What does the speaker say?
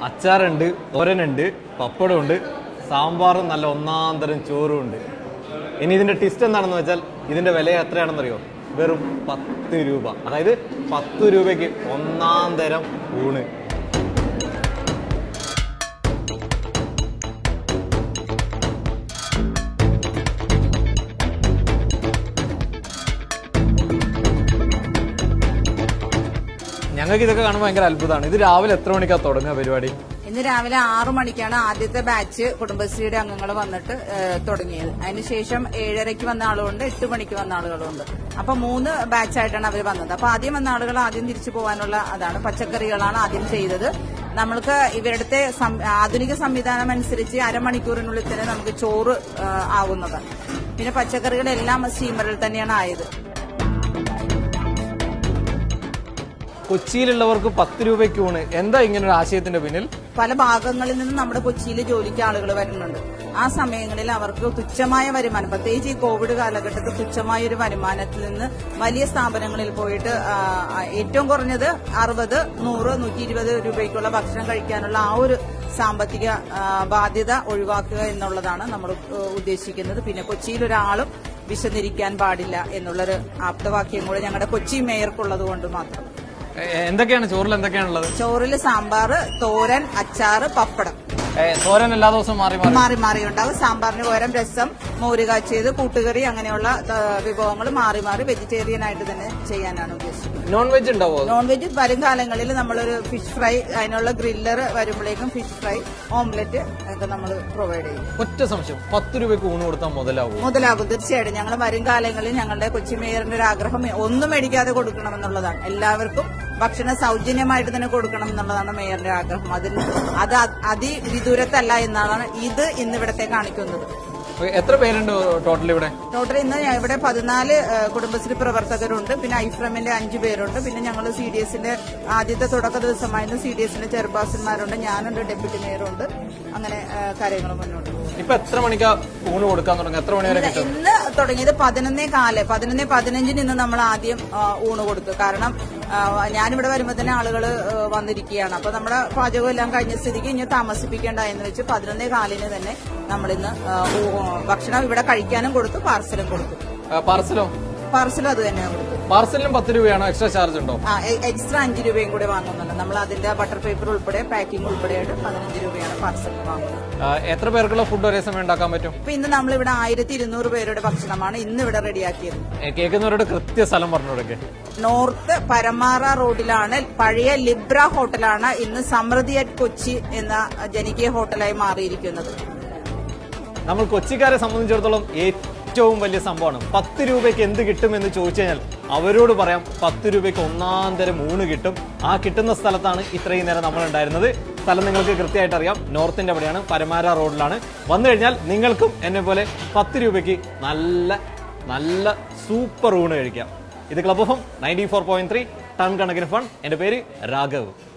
അച്ചാറുണ്ട് തോരനുണ്ട് പപ്പടമുണ്ട് സാമ്പാറും നല്ല ഒന്നാം തരം ചോറും ഉണ്ട് ഇനി ഇതിന്റെ ടിസ്റ്റ് എന്താണെന്ന് വെച്ചാൽ ഇതിന്റെ വില എത്രയാണെന്നറിയോ വെറും പത്ത് രൂപ അതായത് പത്ത് രൂപയ്ക്ക് ഒന്നാം തരം ഊണ് ഞങ്ങൾക്ക് ഇതൊക്കെ കാണുമ്പോൾ ഭയങ്കര അത്ഭുതമാണ് ഇത് രാവിലെ എത്ര മണിക്കാണ് തുടങ്ങുക പരിപാടി ഇന്ന് രാവിലെ ആറു മണിക്കാണ് ആദ്യത്തെ ബാച്ച് കുടുംബശ്രീയുടെ അംഗങ്ങൾ വന്നിട്ട് ഏഹ്, തുടങ്ങിയത് അതിനുശേഷം ഏഴരയ്ക്ക് വന്ന ആളുകളുണ്ട് എട്ട് മണിക്ക് വന്ന ആളുകളുണ്ട് അപ്പൊ മൂന്ന് ബാച്ചായിട്ടാണ് അവർ വന്നത് അപ്പൊ ആദ്യം വന്ന ആളുകൾ ആദ്യം തിരിച്ചു പോകാനുള്ള അതാണ് പച്ചക്കറികളാണ് ആദ്യം ചെയ്തത് നമ്മൾക്ക് ഇവരുടെ സം- ആധുനിക സംവിധാനം അനുസരിച്ച് അരമണിക്കൂറിനുള്ളിൽ തന്നെ നമുക്ക് ചോറ് ഏഹ്, ആവുന്നതാണ് പിന്നെ പച്ചക്കറികളെല്ലാം സ്റ്റീമറിൽ തന്നെയാണ് ആയത് കൊച്ചിയിലുള്ളവർക്ക് പത്ത് രൂപയ്ക്ക് ഊണ് എന്താ ഇങ്ങനെ ഒരു ആശയത്തിന്റെ പിന്നിൽ പല ഭാഗങ്ങളിൽ നിന്നും നമ്മുടെ കൊച്ചിയിൽ ജോലിക്ക് ആളുകൾ വരുന്നുണ്ട് ആ സമയങ്ങളിൽ അവർക്ക് തുച്ഛമായ വരുമാനം പ്രത്യേകിച്ച് ഈ കോവിഡ് കാലഘട്ടത്തിൽ തുച്ഛമായ ഒരു വരുമാനത്തിൽ നിന്ന് വലിയ സ്ഥാപനങ്ങളിൽ പോയിട്ട് ആ, ആ, ഏറ്റവും കുറഞ്ഞത് അറുപത് നൂറ് നൂറ്റി ഇരുപത് രൂപയ്ക്കുള്ള ഭക്ഷണം കഴിക്കാനുള്ള ആ ഒരു സാമ്പത്തിക ആ, ബാധ്യത ഒഴിവാക്കുക എന്നുള്ളതാണ് നമ്മൾ ഏഹ്, ഉദ്ദേശിക്കുന്നത് പിന്നെ കൊച്ചിയിൽ ഒരാളും വിശന്നിരിക്കാൻ പാടില്ല എന്നുള്ളൊരു ആപ്തവാക്യം കൂടെ ഞങ്ങളുടെ കൊച്ചി മേയർക്കുള്ളത് കൊണ്ട് മാത്രം എ- എന്തൊക്കെയാണ് ചോറിൽ എന്തൊക്കെയാണുള്ളത് ചോറിൽ സാമ്പാറ് തോരൻ അച്ചാറ് പപ്പടം ഏ, തോരൻ എല്ലാ ദിവസവും മാറി മാറി മാറി മാറി ഉണ്ടാവും സാമ്പാറിന് പകരം രസം മോര് കാച്ചിയത് കൂട്ടുകറി അങ്ങനെയുള്ള വിഭവങ്ങൾ മാറി മാറി വെജിറ്റേറിയൻ ആയിട്ട് തന്നെ ചെയ്യാനാണ് ഉദ്ദേശിക്കുന്നത് നോൺ വെജ് ഉണ്ടാവോ നോൺ വെജ് വരും കാലങ്ങളിൽ നമ്മളൊരു ഫിഷ് ഫ്രൈ അതിനുള്ള ഗ്രില്ലർ വരുമ്പോഴേക്കും ഫിഷ് ഫ്രൈ ഓംലെറ്റ് ഒക്കെ നമ്മൾ പ്രൊവൈഡ് ചെയ്യും ഒറ്റ സംശയം പത്ത് രൂപയ്ക്ക് ഊണ് കൊടുത്താൽ മുതലാവും മുതലാകും തീർച്ചയായിട്ടും ഞങ്ങൾ വരും കാലങ്ങളിൽ ഞങ്ങളുടെ കൊച്ചി മേയറിന്റെ ഒരു ആഗ്രഹം ഒന്നും മേടിക്കാതെ കൊടുക്കണമെന്നുള്ളതാണ് എല്ലാവർക്കും ഭക്ഷണം സൗജന്യമായിട്ട് തന്നെ കൊടുക്കണം എന്നുള്ളതാണ് മേയറിന്റെ ആഗ്രഹം അതിന് അത് അതിവിദൂരത്തല്ല എന്നാണ് ഇത് ഇന്ന് ഇവിടത്തെ കാണിക്കുന്നത് എത്ര പേരുണ്ട് ടോട്ടൽ ഇവിടെ ടോട്ടൽ ഇന്ന് ഞാൻ ഇവിടെ പതിനാല് ഏഹ്, കുടുംബശ്രീ പ്രവർത്തകരുണ്ട് പിന്നെ ഐഫ്രമിന്റെ അഞ്ചു പേരുണ്ട് പിന്നെ ഞങ്ങൾ സി ഡി എസിന്റെ ആദ്യത്തെ തുടക്ക ദിവസമായിരുന്നു സി ഡി എസിന്റെ ചെയർപേഴ്സൺമാരുണ്ട് ഞാനുണ്ട് ഡെപ്യൂട്ടി മേയറുണ്ട് അങ്ങനെ ഏഹ്, കാര്യങ്ങൾ മുന്നോട്ട് പോകും ഇപ്പൊ എത്ര മണിക്കാ ഊണ് കൊടുക്കാൻ തുടങ്ങുക എത്ര മണി വരെ കിട്ടും ഇന്ന് തുടങ്ങിയത് പതിനൊന്നേ കാല് പതിനൊന്നേ പതിനഞ്ചിന് ഇന്ന് നമ്മൾ ആദ്യം ആ, ഊണ് കൊടുത്തു കാരണം ആ, ഞാനിവിടെ വരുമ്പോൾ തന്നെ ആളുകൾ വന്നിരിക്കുകയാണ് അപ്പൊ നമ്മുടെ പാചകം എല്ലാം കഴിഞ്ഞ സ്ഥിതിക്ക് ഇനി താമസിപ്പിക്കേണ്ട എന്ന് വെച്ച് പതിനൊന്നേ കാലിന് തന്നെ നമ്മളിന്ന് ആ, ഊ- ഭക്ഷണം ഇവിടെ കഴിക്കാനും കൊടുത്തു പാർസലും കൊടുത്തു പാർസലോ പാർസലും അത് തന്നെ കൊടുത്തു പാർസലിനും പത്ത് രൂപയാണോ എക്സ്ട്രാ ചാർജ് ഉണ്ടോ ആ എ- എക്സ്ട്രാ അഞ്ച് രൂപയും കൂടെ വാങ്ങുന്നുണ്ട് നമ്മൾ അതിന്റെ ബട്ടർ പേപ്പർ ഉൾപ്പെടെ പാക്കിംഗ് ഉൾപ്പെടെയായിട്ട് പതിനഞ്ച് രൂപയാണ് പാർസലിന് വാങ്ങുന്നത് ആ, എത്ര പേർക്കുള്ള ഫുഡ് ഒരേ സമയം ഉണ്ടാക്കാൻ പറ്റും അപ്പൊ ഇന്ന് നമ്മളിവിടെ ആയിരത്തി ഇരുന്നൂറ് പേരുടെ ഭക്ഷണമാണ് ഇന്ന് ഇവിടെ റെഡിയാക്കിയത് ഏ, കേൾക്കുന്നവരോട് കൃത്യ സ്ഥലം പറഞ്ഞു കൊടുക്കേ നോർത്ത് പരമാറ റോഡിലാണ് പഴയ ലിബ്ര ഹോട്ടലാണ് ഇന്ന് സമൃദ്ധി അറ്റ് കൊച്ചി എന്ന ജനകീയ ഹോട്ടലായി മാറിയിരിക്കുന്നത് നമ്മൾ കൊച്ചിക്കാരെ സംബന്ധിച്ചിടത്തോളം ഏറ്റവും വലിയ സംഭവമാണ് പത്ത് രൂപയ്ക്ക് എന്ത് കിട്ടും എന്ന് ചോദിച്ചു കഴിഞ്ഞാൽ അവരോട് പറയാം പത്ത് രൂപയ്ക്ക് ഒന്നാം തരം ഊണ് കിട്ടും ആ കിട്ടുന്ന സ്ഥലത്താണ് ഇത്രയും നേരം നമ്മൾ ഉണ്ടായിരുന്നത് സ്ഥലം നിങ്ങൾക്ക് കൃത്യമായിട്ട് അറിയാം നോർത്തിന്റെ അവിടെയാണ് പരമാര റോഡിലാണ് വന്നു കഴിഞ്ഞാൽ നിങ്ങൾക്കും എന്നെ പോലെ പത്ത് രൂപയ്ക്ക് നല്ല നല്ല സൂപ്പർ ഊണ് കഴിക്കാം ഇത് club of ninety four point three ton കണക്കിന് ഫൺ എന്റെ പേര് രാഘവ്